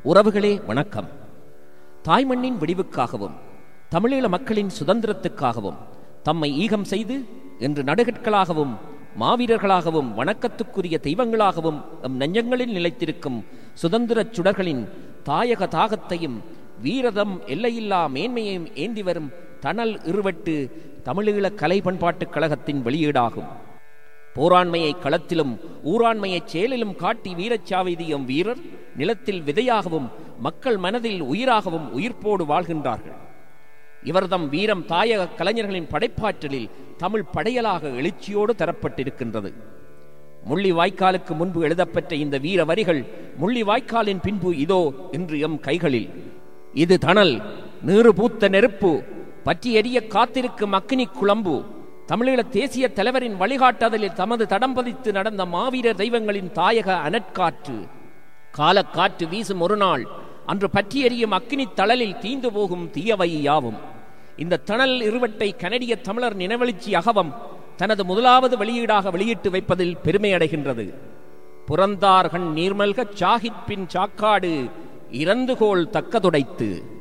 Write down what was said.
உறவுகளே வணக்கம் தாய்மண்ணின் விடிவுக்காகவும் தமிழீழ மக்களின் சுதந்திரத்துக்காகவும் தம்மை ஈகம் செய்து என்று நடுகற்களாகவும் மாவீரர்களாகவும் வணக்கத்துக்குரிய தெய்வங்களாகவும் எம் நெஞ்சங்களில் நிலைத்திருக்கும் சுதந்திரச் சுடர்களின் தாயக தாகத்தையும் வீரதம் எல்லையில்லா மேன்மையையும் ஏந்தி வரும் தணல் இருவட்டு தமிழீழ கலை பண்பாட்டுக் கழகத்தின் வெளியீடாகும் போராண்மையை களத்திலும் ஊராண்மையை செயலிலும் காட்டி வீரச்சாவிதியும் வீரர் நிலத்தில் விதையாகவும் மக்கள் மனதில் உயிராகவும் உயிர்ப்போடு வாழ்கின்றார்கள் இவர்தம் வீரம் தாயக கலைஞர்களின் படைப்பாற்றலில் தமிழ் படையலாக எழுச்சியோடு தரப்பட்டிருக்கின்றது முள்ளி வாய்க்காலுக்கு முன்பு எழுதப்பட்ட இந்த வீர வரிகள் முள்ளி வாய்க்காலின் பின்பு இதோ இன்று எம் கைகளில் இது தணல் நீறு பூத்த நெருப்பு பற்றி எரிய காத்திருக்கும் அக்கினி குழம்பு தமிழீழ தேசிய தலைவரின் வழிகாட்டுதலில் தமது தடம் பதித்து நடந்த மாவீரர் தெய்வங்களின் தாயக அனற்காற்று காலக்காற்று வீசும் ஒரு நாள் அன்று பற்றி எரியும் அக்கினி தழலில் தீந்து போகும் தீயவை யாவும் இந்த தணல் இருவட்டை கனடிய தமிழர் நினைவெழுச்சி அகவம் தனது முதலாவது வெளியீடாக வெளியிட்டு வைப்பதில் பெருமை அடைகின்றது புறந்தார்கண் நீர்மல்க சாகித் பின் சாக்காடு இறந்துகோள் தக்கதுடைத்து